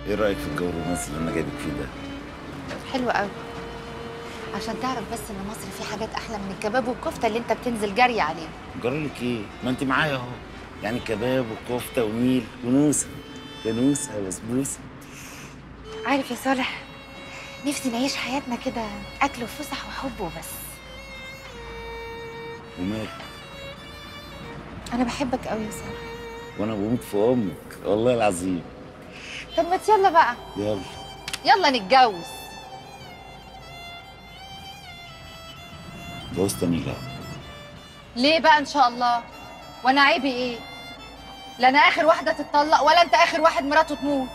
ايه رايك في الجو الرومانسي اللي انا جايبك فيه ده حلو قوي عشان تعرف بس ان مصر في حاجات احلى من الكباب والكفته اللي انت بتنزل جري عليهم جرالك ايه ما انت معايا اهو يعني كباب وكفته ونيل ونوسه يا نوسه يا بسبوسه عارف يا صالح نفسي نعيش حياتنا كده اكل وفسح وحب وبس ومال انا بحبك قوي يا صالح وانا بموت في امك والله العظيم طب ما يلا بقى يلا يلا نتجوز جوز تاني لا ليه بقى ان شاء الله وانا عيبي ايه لا انا اخر واحده تتطلق ولا انت اخر واحد مراته تموت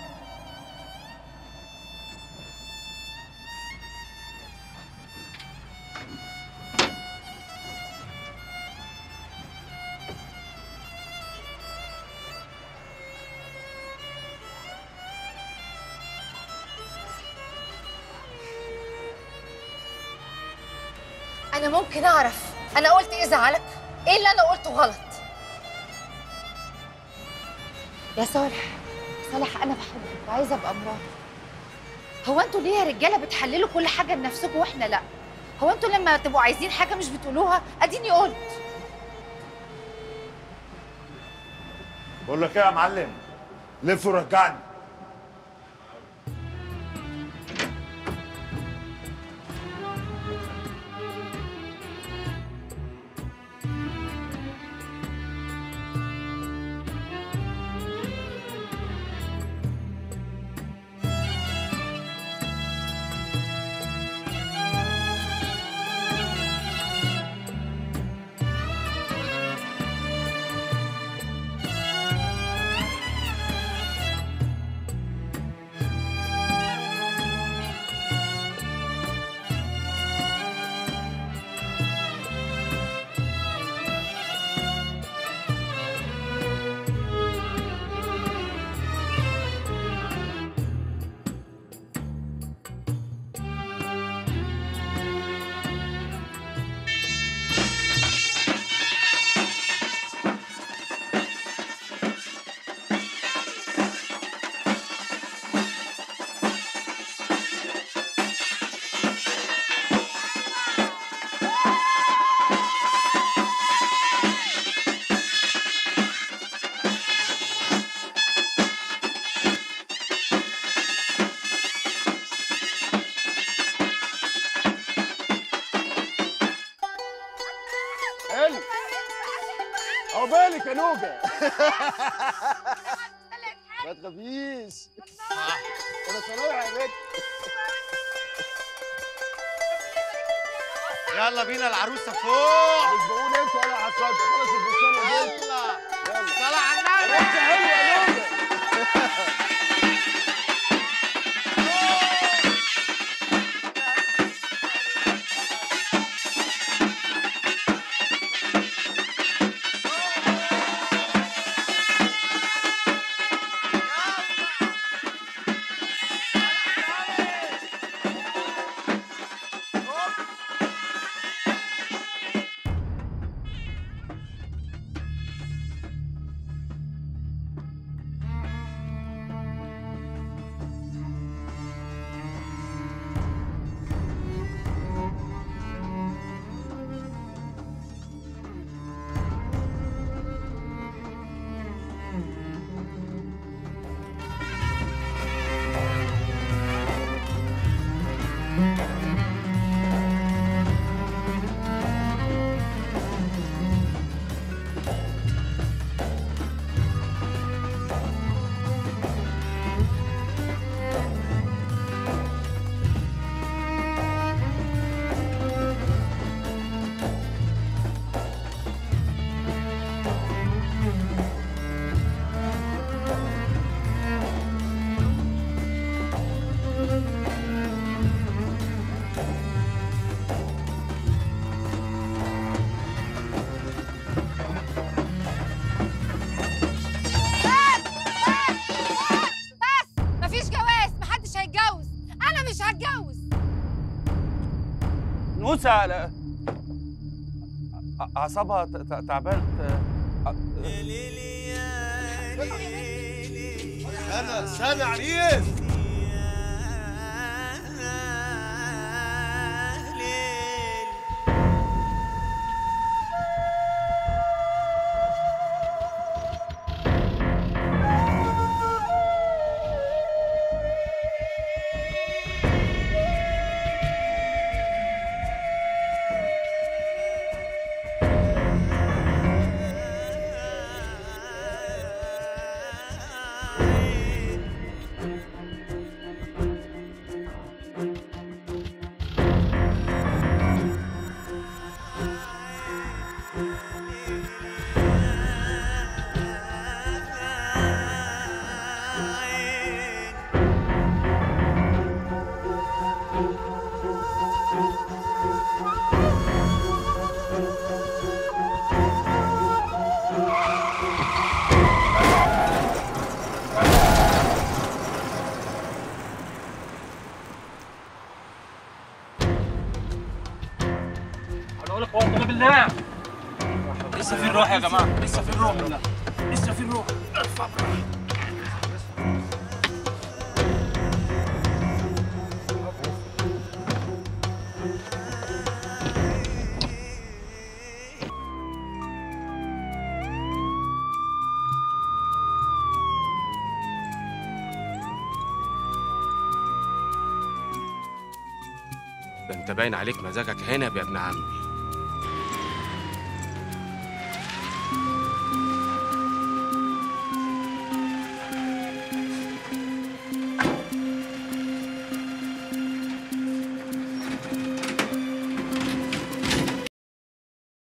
انا ممكن اعرف انا قلت ايه زعلك ايه اللي انا قلته غلط يا صالح صالح انا بحبك وعايزه ابقى مراتك هو انتوا ليه يا رجاله بتحللوا كل حاجه لنفسكم واحنا لا هو انتوا لما تبقوا عايزين حاجه مش بتقولوها اديني قلت بقول لك ايه يا معلم لف ورجعني حلو عقبالك يا نوجة ما تخافيش انا صراحة يا بنت يلا بينا العروسه فوق مش بقول انت ولا عصاد خلص الفستان يا بنت يلا يلا صلاه على يا النبي بنت حلوة يا نوجة بس مفيش جواز محدش هيتجوز انا مش هتجوز نوسة لا- أ- أعصابها ت- ت- تعبان ت- أ- انا سامي عريس هقول لك والله بالله لسه في الروح يا جماعه لسه في الروح لسه في الروح ده انت باين عليك مزاجك عنب يا ابن عمي